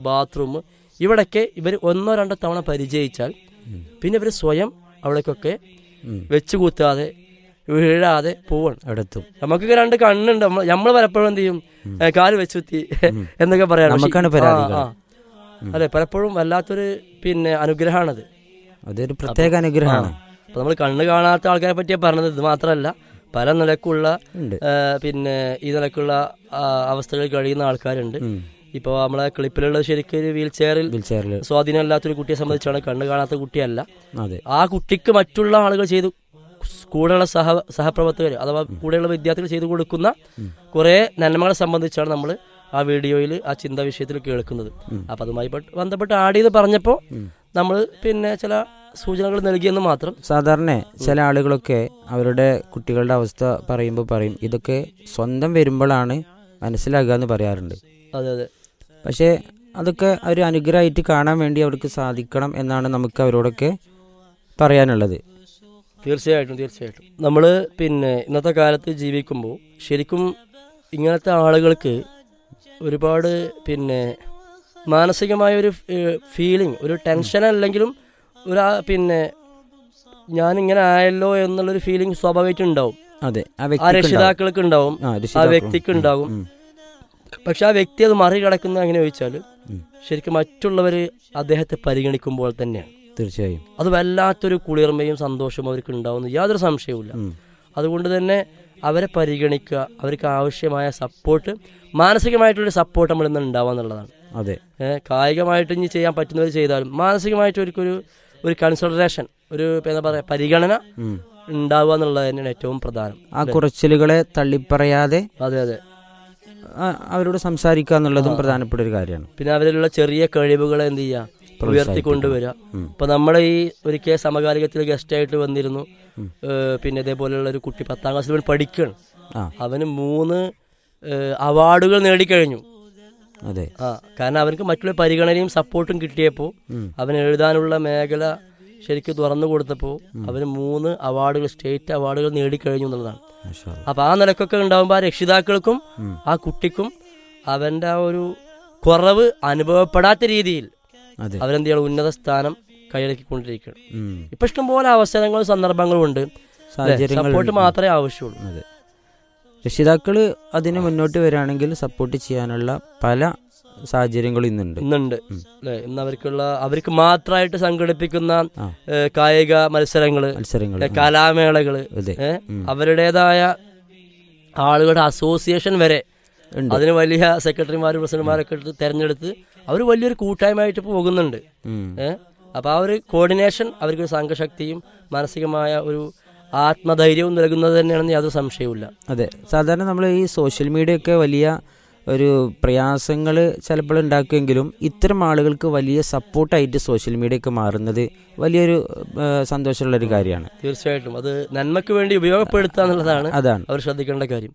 Bathroom ഇവിടൊക്കെ ഇവർ ഒന്നോ രണ്ടോ തവണ പരിചയിച്ചാൽ പിന്നെ ഇവർ സ്വയം അവിടേക്കൊക്കെ ഉം. വെച്ച് കൂത്താതെ വീഴാതെ പോവാണ് അവിടെ എത്തും നമുക്കൊക്കെ രണ്ട് കണ്ണുണ്ട് നമ്മൾ നമ്മൾ പലപ്പോഴും എന്ത് ചെയ്യും ഏ, കാല് വെച്ച് കുത്തി എന്നൊക്കെ പറയാം പക്ഷേ- നമുക്കാണ് ആ, പരാതികൾ. ആ. അല്ലെ പലപ്പോഴും വല്ലാത്തൊരു പിന്നെ അനുഗ്രഹമാണത് അതൊരു പ്രത്യേക അനുഗ്രഹമാണ് അപ്പൊ നമ്മൾ കണ്ണ് കാണാത്ത ആൾക്കാരെ പറ്റിയാ പറഞ്ഞത് ഇത് മാത്രമല്ല പല നിലക്കുള്ള ഉണ്ട് ഏ, പിന്നെ ഈ നിലക്കുള്ള ആ, അവസ്ഥകളിൽ കഴിയുന്ന ആൾക്കാരുണ്ട് ഉം. ഇപ്പോൾ നമ്മളെ ക്ലിപ്പിലുള്ള ശരിക്കും ഒരു വീൽ ചെയറിൽ വീൽ ചെയറിൽ സ്വാധീനമില്ലാത്തൊരു കുട്ടിയെ സംബന്ധിച്ചാണ് കണ്ണ് കാണാത്ത കുട്ടിയല്ല അതെ ആ കുട്ടിക്ക് മറ്റുള്ള ആളുകൾ ചെയ്തു കൂടെയുള്ള സഹ സഹപ്രവർത്തകർ അഥവാ കൂടെയുള്ള വിദ്യാർത്ഥികൾ ചെയ്തു കൊടുക്കുന്ന കുറേ നന്മകളെ സംബന്ധിച്ചാണ് നമ്മൾ ആ വീഡിയോയിൽ ആ ചിന്താ വിഷയത്തിൽ കേൾക്കുന്നത് അപ്പം അതുമായി പട്ട് ബന്ധപ്പെട്ട് ആഡ് ചെയ്ത് പറഞ്ഞപ്പോൾ നമ്മൾ പിന്നെ ചില സൂചനകൾ നൽകിയെന്ന് മാത്രം സാധാരണ ചില ആളുകളൊക്കെ അവരുടെ കുട്ടികളുടെ അവസ്ഥ പറയുമ്പോൾ പറയും ഇതൊക്കെ സ്വന്തം വരുമ്പോഴാണ് മനസ്സിലാകുക എന്ന് പറയാറുണ്ട് അതെ അതെ പക്ഷേ അതൊക്കെ ഒരു അനുഗ്രഹമായിട്ട് കാണാൻ വേണ്ടി അവർക്ക് സാധിക്കണം എന്നാണ് നമുക്ക് അവരോടൊക്കെ പറയാനുള്ളത് തീർച്ചയായിട്ടും തീർച്ചയായിട്ടും നമ്മൾ പിന്നെ ഇന്നത്തെ കാലത്ത് ജീവിക്കുമ്പോൾ ശരിക്കും ഇങ്ങനത്തെ ആളുകൾക്ക് ഒരുപാട് പിന്നെ മാനസികമായ ഒരു ഫീലിംഗ് ഒരു ടെൻഷൻ അല്ലെങ്കിലും ഒരു ആ പിന്നെ ഞാൻ ഇങ്ങനെ ആയല്ലോ എന്നുള്ളൊരു ഫീലിംഗ് സ്വാഭാവികമായിട്ടും ഉണ്ടാവും അതെ ആ ആ വ്യക്തി രക്ഷിതാക്കൾക്ക് ഉണ്ടാവും ആ ആ രക്ഷിതാക്കളും. വ്യക്തിക്ക് ഉണ്ടാവും ഉം. പക്ഷെ ആ വ്യക്തി അത് മറികടക്കുന്നത് എങ്ങനെ ചോദിച്ചാൽ ഉം. ശരിക്കും മറ്റുള്ളവർ അദ്ദേഹത്തെ പരിഗണിക്കുമ്പോൾ തന്നെയാണ് തീർച്ചയായും അത് വല്ലാത്തൊരു കുളിർമയും സന്തോഷവും അവർക്ക് ഉണ്ടാവുന്ന യാതൊരു സംശയവുമില്ല ഉം. അതുകൊണ്ട് തന്നെ അവരെ പരിഗണിക്കുക അവർക്ക് ആവശ്യമായ സപ്പോർട്ട് മാനസികമായിട്ടുള്ള സപ്പോർട്ട് നമ്മൾ ഇന്ന് ഉണ്ടാവുക എന്നുള്ളതാണ് അതെ ഏഹ് കായികമായിട്ട് ഇനി ചെയ്യാൻ പറ്റുന്നവർ ചെയ്താലും മാനസികമായിട്ട് അവർക്കൊരു ഒരു കൺസിഡറേഷൻ ഒരു ഇപ്പൊ എന്താ പറയുക പരിഗണന ഉം. ഉണ്ടാവുക എന്നുള്ളത് തന്നെയാണ് ഏറ്റവും പ്രധാനം ആ കുറച്ചിലുകളെ തള്ളിപ്പറയാതെ അതെ അതെ ആ, അവരോട് സംസാരിക്കുക എന്നുള്ളതും പ്രധാനപ്പെട്ട ഒരു കാര്യമാണ് പിന്നെ അവരിലുള്ള ചെറിയ കഴിവുകളെ എന്ത് ചെയ്യുക ഉയർത്തിക്കൊണ്ടുവരിക ഉം. ഇപ്പൊ നമ്മുടെ ഈ ഒരിക്കൽ സമകാലികത്തിൽ ഗസ്റ്റ് ആയിട്ട് വന്നിരുന്നു ഏഹ് പിന്നെ ഇതേപോലെയുള്ള ഒരു കുട്ടി പത്താം ക്ലാസ്സിൽ പഠിക്കുകയാണ് ആ അവന് മൂന്ന് ഏഹ് അവാർഡുകൾ നേടിക്കഴിഞ്ഞു അതെ ആ കാരണം അവർക്ക് മറ്റുള്ള പരിഗണനയും സപ്പോർട്ടും കിട്ടിയപ്പോൾ ഉം. അവന് എഴുതാനുള്ള മേഖല ശരിക്കും തുറന്നു കൊടുത്തപ്പോൾ അവന് മൂന്ന് അവാർഡുകൾ സ്റ്റേറ്റ് അവാർഡുകൾ നേടിക്കഴിഞ്ഞു എന്നുള്ളതാണ് മാഷാ അല്ലാ. അപ്പൊ ആ നിലക്കൊക്കെ ഉണ്ടാകുമ്പോൾ ആ രക്ഷിതാക്കൾക്കും ആ കുട്ടിക്കും അവന്റെ ആ ഒരു കുറവ് അനുഭവപ്പെടാത്ത രീതിയിൽ അതെ അവരെന്ത് ചെയ്യണം ഉന്നത സ്ഥാനം കൈയടക്കിക്കൊണ്ടിരിക്കുകയാണ് ഉം. ഇപ്പൊ ഇഷ്ടംപോലെ അവസരങ്ങളും സന്ദർഭങ്ങളും ഉണ്ട് സാഹചര്യങ്ങൾ സപ്പോർട്ട് മാത്രമേ ആവശ്യമുള്ളൂ അതെ രക്ഷിതാക്കള് അതിന് മുന്നോട്ട് വരികയാണെങ്കിൽ സപ്പോർട്ട് ചെയ്യാനുള്ള പല സാഹചര്യങ്ങളും ഇന്നുണ്ട് ഇന്നുണ്ട് അല്ലെ ഇന്ന് അവർക്കുള്ള അവർക്ക് മാത്രമായിട്ട് സംഘടിപ്പിക്കുന്ന ആ. ഏഹ്, കായിക മത്സരങ്ങള് മത്സരങ്ങൾ ഏഹ്, കലാമേളകള് അതെ ഏഹ്, ഉം. അവരുടേതായ ആളുകളുടെ അസോസിയേഷൻ വരെ ഉണ്ട് അതിന് വലിയ സെക്രട്ടറിമാരും പ്രസിഡന്റുമാരൊക്കെ എടുത്ത് തെരഞ്ഞെടുത്ത് അവർ വലിയൊരു കൂട്ടായ്മയായിട്ട് പോകുന്നുണ്ട് ഉം. ഏഹ് അപ്പൊ ആ ഒരു കോർഡിനേഷൻ അവർക്ക് ഒരു സംഘശക്തിയും മാനസികമായ ഒരു ആത്മധൈര്യവും നൽകുന്നത് തന്നെയാണെന്ന് യാതൊരു സംശയവുമില്ല അതെ സാധാരണ നമ്മൾ ഈ സോഷ്യൽ മീഡിയ ഒക്കെ വലിയ ഒരു പ്രയാസങ്ങൾ ചിലപ്പോൾ ഉണ്ടാക്കുമെങ്കിലും ഇത്തരം ആളുകൾക്ക് വലിയ സപ്പോർട്ടായിട്ട് സോഷ്യൽ മീഡിയ ഒക്കെ മാറുന്നത് വലിയൊരു ആ, സന്തോഷമുള്ള ഒരു കാര്യമാണ് തീർച്ചയായിട്ടും അത് നന്മയ്ക്ക് വേണ്ടി ഉപയോഗപ്പെടുത്തുക എന്നുള്ളതാണ് അതാണ് അവർ ശ്രദ്ധിക്കേണ്ട കാര്യം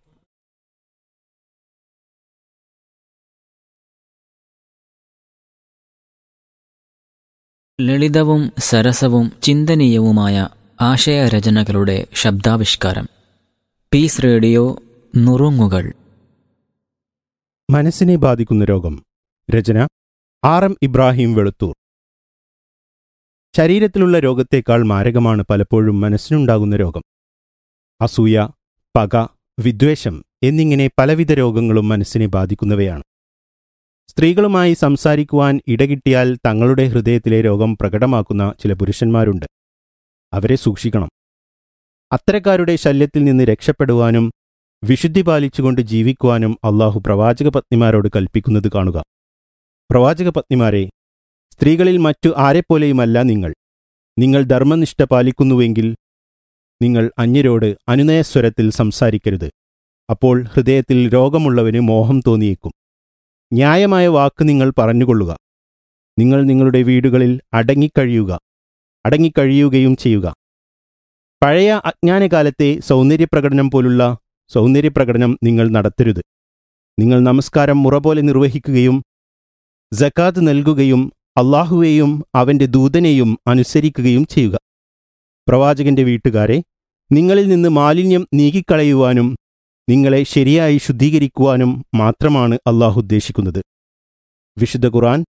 ലളിതവും സരസവും ചിന്തനീയവുമായ ആശയരചനകളുടെ ശബ്ദാവിഷ്കാരം പീസ് റേഡിയോ നുറുങ്ങുകൾ മനസ്സിനെ ബാധിക്കുന്ന രോഗം രചന ആർ എം ഇബ്രാഹിം വെളുത്തൂർ ശരീരത്തിലുള്ള രോഗത്തേക്കാൾ മാരകമാണ് പലപ്പോഴും മനസ്സിനുണ്ടാകുന്ന രോഗം അസൂയ പക വിദ്വേഷം എന്നിങ്ങനെ പലവിധ രോഗങ്ങളും മനസ്സിനെ ബാധിക്കുന്നവയാണ് സ്ത്രീകളുമായി സംസാരിക്കുവാൻ ഇടകിട്ടിയാൽ തങ്ങളുടെ ഹൃദയത്തിലെ രോഗം പ്രകടമാക്കുന്ന ചില പുരുഷന്മാരുണ്ട് അവരെ സൂക്ഷിക്കണം അത്തരക്കാരുടെ ശല്യത്തിൽ നിന്ന് രക്ഷപ്പെടുവാനും വിശുദ്ധി പാലിച്ചുകൊണ്ട് ജീവിക്കുവാനും അള്ളാഹു പ്രവാചക പത്നിമാരോട് കൽപ്പിക്കുന്നത് കാണുക പ്രവാചക പത്നിമാരെ സ്ത്രീകളിൽ മറ്റു ആരെപ്പോലെയുമല്ല നിങ്ങൾ നിങ്ങൾ ധർമ്മനിഷ്ഠ പാലിക്കുന്നുവെങ്കിൽ നിങ്ങൾ അന്യരോട് അനുനയസ്വരത്തിൽ സംസാരിക്കരുത് അപ്പോൾ ഹൃദയത്തിൽ രോഗമുള്ളവന് മോഹം തോന്നിയേക്കും ന്യായമായ വാക്ക് നിങ്ങൾ പറഞ്ഞുകൊള്ളുക നിങ്ങൾ നിങ്ങളുടെ വീടുകളിൽ അടങ്ങിക്കഴിയുക അടങ്ങിക്കഴിയുകയും ചെയ്യുക പഴയ അജ്ഞാനകാലത്തെ സൗന്ദര്യപ്രകടനം പോലുള്ള സൗന്ദര്യപ്രകടനം നിങ്ങൾ നടത്തരുത് നിങ്ങൾ നമസ്കാരം മുറ പോലെ നിർവഹിക്കുകയും ജക്കാത്ത് നൽകുകയും അള്ളാഹുവേയും അവന്റെ ദൂതനെയും അനുസരിക്കുകയും ചെയ്യുക പ്രവാചകന്റെ വീട്ടുകാരെ നിങ്ങളിൽ നിന്ന് മാലിന്യം നീക്കിക്കളയുവാനും നിങ്ങളെ ശരിയായി ശുദ്ധീകരിക്കുവാനും മാത്രമാണ് അള്ളാഹു ഉദ്ദേശിക്കുന്നത് വിശുദ്ധ ഖുർആൻ